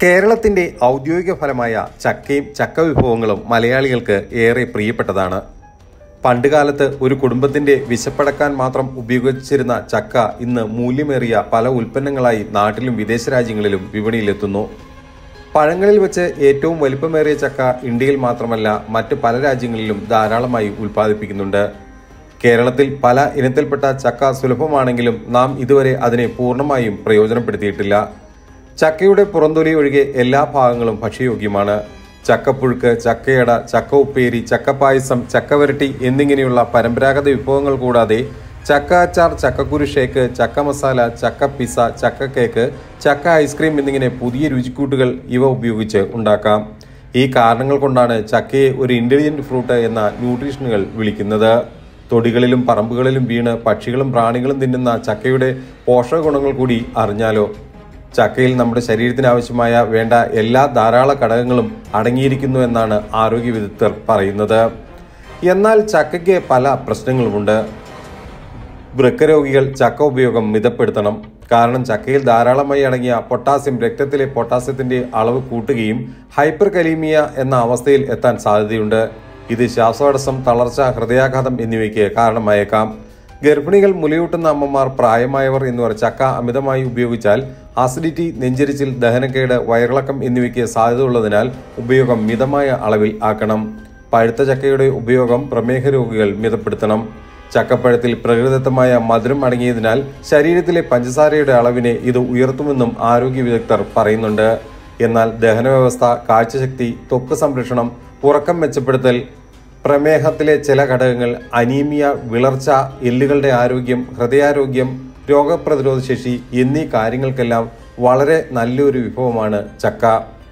കേരളത്തിന്റെ ഔദ്യോഗിക ഫലമായ ചക്കയും ചക്ക വിഭവങ്ങളും മലയാളികൾക്ക് ഏറെ പ്രിയപ്പെട്ടതാണ് പണ്ടുകാലത്ത് ഒരു കുടുംബത്തിന്റെ വിശപ്പടക്കാൻ മാത്രം ഉപയോഗിച്ചിരുന്ന ചക്ക ഇന്ന് മൂല്യമേറിയ പല ഉൽപ്പന്നങ്ങളായി നാട്ടിലും വിദേശ രാജ്യങ്ങളിലും വിപണിയിലെത്തുന്നു പഴങ്ങളിൽ വെച്ച് ഏറ്റവും വലിപ്പമേറിയ ചക്ക ഇന്ത്യയിൽ മാത്രമല്ല മറ്റ് പല രാജ്യങ്ങളിലും ധാരാളമായി ഉൽപ്പാദിപ്പിക്കുന്നുണ്ട് കേരളത്തിൽ പല ഇനത്തിൽപ്പെട്ട ചക്ക സുലഭമാണെങ്കിലും നാം ഇതുവരെ അതിനെ പൂർണ്ണമായും പ്രയോജനപ്പെടുത്തിയിട്ടില്ല ചക്കയുടെ പുറന്തൊലി ഒഴികെ എല്ലാ ഭാഗങ്ങളും ഭക്ഷ്യയോഗ്യമാണ് ചക്കപ്പുഴുക്ക് ചക്കയട ചക്ക ഉപ്പേരി ചക്കപ്പായസം ചക്കവരട്ടി എന്നിങ്ങനെയുള്ള പരമ്പരാഗത വിഭവങ്ങൾ കൂടാതെ ചക്ക അച്ചാർ ചക്കക്കുരു ഷേക്ക് ചക്ക മസാല ചക്ക പിസ ചക്ക കേക്ക് ചക്ക ഐസ്ക്രീം എന്നിങ്ങനെ പുതിയ രുചിക്കൂട്ടുകൾ ഇവ ഉപയോഗിച്ച് ഉണ്ടാക്കാം ഈ കാരണങ്ങൾ കൊണ്ടാണ് ചക്കയെ ഒരു ഇന്റലിജന്റ് ഫ്രൂട്ട് എന്ന ന്യൂട്രീഷനുകൾ വിളിക്കുന്നത് തൊടികളിലും പറമ്പുകളിലും വീണ് പക്ഷികളും പ്രാണികളും തിന്നുന്ന ചക്കയുടെ പോഷക ഗുണങ്ങൾ കൂടി അറിഞ്ഞാലോ ചക്കയിൽ നമ്മുടെ ശരീരത്തിന് ആവശ്യമായ വേണ്ട എല്ലാ ധാരാള ഘടകങ്ങളും അടങ്ങിയിരിക്കുന്നു എന്നാണ് ആരോഗ്യ വിദഗ്ധർ പറയുന്നത് എന്നാൽ ചക്കയ്ക്ക് പല പ്രശ്നങ്ങളുമുണ്ട് വൃക്കരോഗികൾ ചക്ക ഉപയോഗം മിതപ്പെടുത്തണം കാരണം ചക്കയിൽ ധാരാളമായി അടങ്ങിയ പൊട്ടാസ്യം രക്തത്തിലെ പൊട്ടാസ്യത്തിന്റെ അളവ് കൂട്ടുകയും ഹൈപ്പർ കലീമിയ എന്ന അവസ്ഥയിൽ എത്താൻ സാധ്യതയുണ്ട് ഇത് ശ്വാസതടസ്സം തളർച്ച ഹൃദയാഘാതം എന്നിവയ്ക്ക് കാരണമായേക്കാം ഗർഭിണികൾ മുലയൂട്ടുന്ന അമ്മമാർ പ്രായമായവർ എന്നിവർ ചക്ക അമിതമായി ഉപയോഗിച്ചാൽ അസിഡിറ്റി നെഞ്ചരിച്ചിൽ ദഹനക്കേട് വയറിളക്കം എന്നിവയ്ക്ക് സാധ്യതയുള്ളതിനാൽ ഉപയോഗം മിതമായ അളവിൽ ആക്കണം പഴുത്ത ചക്കയുടെ ഉപയോഗം പ്രമേഹ രോഗികൾ മിതപ്പെടുത്തണം ചക്കപ്പഴത്തിൽ പ്രകൃതിദത്തമായ മധുരം അടങ്ങിയതിനാൽ ശരീരത്തിലെ പഞ്ചസാരയുടെ അളവിനെ ഇത് ഉയർത്തുമെന്നും ആരോഗ്യ വിദഗ്ധർ പറയുന്നുണ്ട് എന്നാൽ ദഹനവ്യവസ്ഥ കാഴ്ചശക്തി ത്വക്ക് സംരക്ഷണം ഉറക്കം മെച്ചപ്പെടുത്തൽ പ്രമേഹത്തിലെ ചില ഘടകങ്ങൾ അനീമിയ വിളർച്ച എല്ലുകളുടെ ആരോഗ്യം ഹൃദയാരോഗ്യം രോഗപ്രതിരോധ ശേഷി എന്നീ കാര്യങ്ങൾക്കെല്ലാം വളരെ നല്ലൊരു വിഭവമാണ് ചക്ക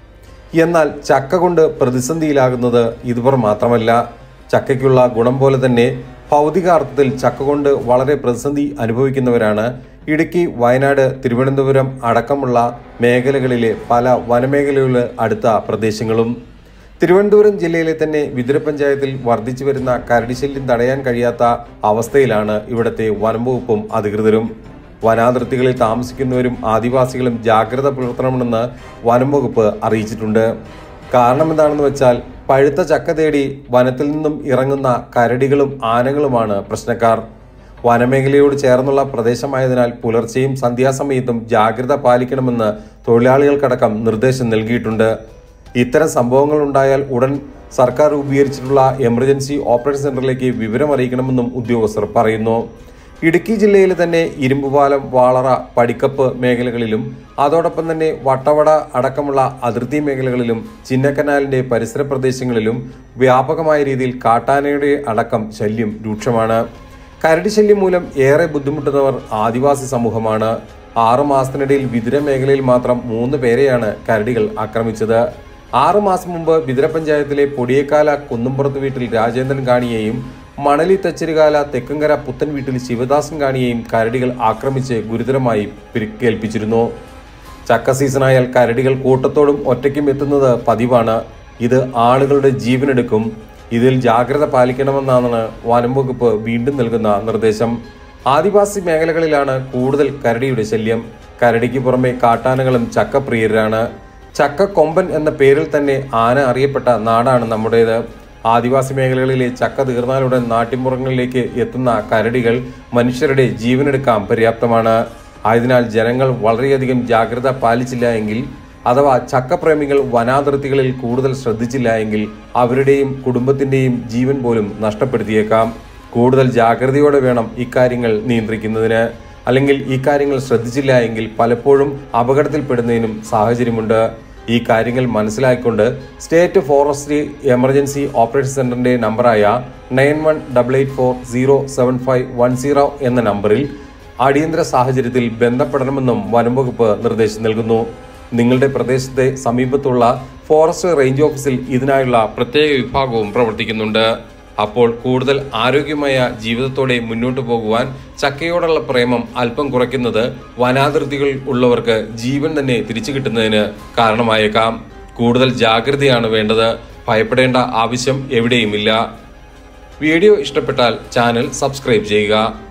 എന്നാൽ ചക്ക കൊണ്ട് പ്രതിസന്ധിയിലാകുന്നത് ഇതുവർ മാത്രമല്ല ചക്കയ്ക്കുള്ള ഗുണം പോലെ തന്നെ ഭൗതികാർത്ഥത്തിൽ ചക്ക കൊണ്ട് വളരെ പ്രതിസന്ധി അനുഭവിക്കുന്നവരാണ് ഇടുക്കി വയനാട് തിരുവനന്തപുരം അടക്കമുള്ള മേഖലകളിലെ പല വനമേഖലകളിലെ അടുത്ത പ്രദേശങ്ങളും തിരുവനന്തപുരം ജില്ലയിലെ തന്നെ വിതുര പഞ്ചായത്തിൽ വർദ്ധിച്ചു വരുന്ന കരടിശല്യം തടയാൻ കഴിയാത്ത അവസ്ഥയിലാണ് ഇവിടുത്തെ വനംവകുപ്പും അധികൃതരും വനാതിർത്തികളിൽ താമസിക്കുന്നവരും ആദിവാസികളും ജാഗ്രത പുലർത്തണമെന്ന് വനം വകുപ്പ് അറിയിച്ചിട്ടുണ്ട് കാരണം എന്താണെന്ന് വെച്ചാൽ പഴുത്ത ചക്ക തേടി വനത്തിൽ നിന്നും ഇറങ്ങുന്ന കരടികളും ആനകളുമാണ് പ്രശ്നക്കാർ വനമേഖലയോട് ചേർന്നുള്ള പ്രദേശമായതിനാൽ പുലർച്ചെയും സന്ധ്യാസമയത്തും ജാഗ്രത പാലിക്കണമെന്ന് തൊഴിലാളികൾക്കടക്കം നിർദ്ദേശം നൽകിയിട്ടുണ്ട് ഇത്തരം സംഭവങ്ങൾ ഉണ്ടായാൽ ഉടൻ സർക്കാർ രൂപീകരിച്ചിട്ടുള്ള എമർജൻസി ഓപ്പറേഷൻ സെന്ററിലേക്ക് വിവരം അറിയിക്കണമെന്നും ഉദ്യോഗസ്ഥർ പറയുന്നു ഇടുക്കി ജില്ലയിലെ തന്നെ ഇരുമ്പുപാലം വാളറ പടിക്കപ്പ് മേഖലകളിലും അതോടൊപ്പം തന്നെ വട്ടവട അടക്കമുള്ള അതിർത്തി മേഖലകളിലും ചിന്നക്കനാലിന്റെ പരിസര പ്രദേശങ്ങളിലും വ്യാപകമായ രീതിയിൽ കാട്ടാനയുടെ അടക്കം ശല്യം രൂക്ഷമാണ് കരടി ശല്യം മൂലം ഏറെ ബുദ്ധിമുട്ടുന്നവർ ആദിവാസി സമൂഹമാണ് ആറു മാസത്തിനിടയിൽ വിതുര മേഖലയിൽ മാത്രം മൂന്ന് പേരെയാണ് കരടികൾ ആക്രമിച്ചത് ആറു മാസം മുമ്പ് വിതുര പഞ്ചായത്തിലെ പൊടിയേക്കാല കുന്നുംപുറത്ത് വീട്ടിൽ രാജേന്ദ്രൻ കാണിയെയും മണലി തച്ചരുകാല തെക്കങ്കര പുത്തൻ വീട്ടിൽ ശിവദാസൻ കാണിയെയും കരടികൾ ആക്രമിച്ച് ഗുരുതരമായി പരിക്കേൽപ്പിച്ചിരുന്നു ചക്ക സീസണായാൽ കരടികൾ കൂട്ടത്തോടും ഒറ്റയ്ക്കും എത്തുന്നത് പതിവാണ് ഇത് ആളുകളുടെ ജീവനെടുക്കും ഇതിൽ ജാഗ്രത പാലിക്കണമെന്നാണ് വനം വകുപ്പ് വീണ്ടും നൽകുന്ന നിർദ്ദേശം ആദിവാസി മേഖലകളിലാണ് കൂടുതൽ കരടിയുടെ ശല്യം കരടിക്ക് പുറമെ കാട്ടാനകളും ചക്കപ്രിയരാണ് ചക്ക കൊമ്പൻ എന്ന പേരിൽ തന്നെ ആന അറിയപ്പെട്ട നാടാണ് നമ്മുടേത് ആദിവാസി മേഖലകളിലെ ചക്ക തീർന്നാലുടൻ നാട്ടിൻപുറങ്ങളിലേക്ക് എത്തുന്ന കരടികൾ മനുഷ്യരുടെ ജീവനെടുക്കാൻ പര്യാപ്തമാണ് ആയതിനാൽ ജനങ്ങൾ വളരെയധികം ജാഗ്രത പാലിച്ചില്ല എങ്കിൽ അഥവാ ചക്കപ്രേമികൾ വനാതിർത്തികളിൽ കൂടുതൽ ശ്രദ്ധിച്ചില്ല എങ്കിൽ അവരുടെയും കുടുംബത്തിന്റെയും ജീവൻ പോലും നഷ്ടപ്പെടുത്തിയേക്കാം കൂടുതൽ ജാഗ്രതയോടെ വേണം ഇക്കാര്യങ്ങൾ നിയന്ത്രിക്കുന്നതിന് അല്ലെങ്കിൽ ഈ കാര്യങ്ങൾ ശ്രദ്ധിച്ചില്ല എങ്കിൽ പലപ്പോഴും അപകടത്തിൽപ്പെടുന്നതിനും സാഹചര്യമുണ്ട് ഈ കാര്യങ്ങൾ മനസ്സിലാക്കിക്കൊണ്ട് സ്റ്റേറ്റ് ഫോറസ്ട്രി എമർജൻസി ഓപ്പറേഷൻ സെന്ററിന്റെ നമ്പറായ nine one double eight four zero seven five one zero എന്ന നമ്പറിൽ അടിയന്തര സാഹചര്യത്തിൽ ബന്ധപ്പെടണമെന്നും വനംവകുപ്പ് നിർദ്ദേശം നൽകുന്നു നിങ്ങളുടെ പ്രദേശത്തെ സമീപത്തുള്ള ഫോറസ്റ്റ് റേഞ്ച് ഓഫീസിൽ ഇതിനായുള്ള പ്രത്യേക വിഭാഗവും പ്രവർത്തിക്കുന്നുണ്ട് അപ്പോൾ കൂടുതൽ ആരോഗ്യമായ ജീവിതത്തോടെ മുന്നോട്ടു പോകുവാൻ ചക്കയോടുള്ള പ്രേമം അല്പം കുറയ്ക്കുന്നത് വനാതിർത്തികൾ ഉള്ളവർക്ക് ജീവൻ തന്നെ തിരിച്ചു കിട്ടുന്നതിന് കാരണമായേക്കാം കൂടുതൽ ജാഗ്രതയാണ് വേണ്ടത് ഭയപ്പെടേണ്ട ആവശ്യം എവിടെയുമില്ല വീഡിയോ ഇഷ്ടപ്പെട്ടാൽ ചാനൽ സബ്സ്ക്രൈബ് ചെയ്യുക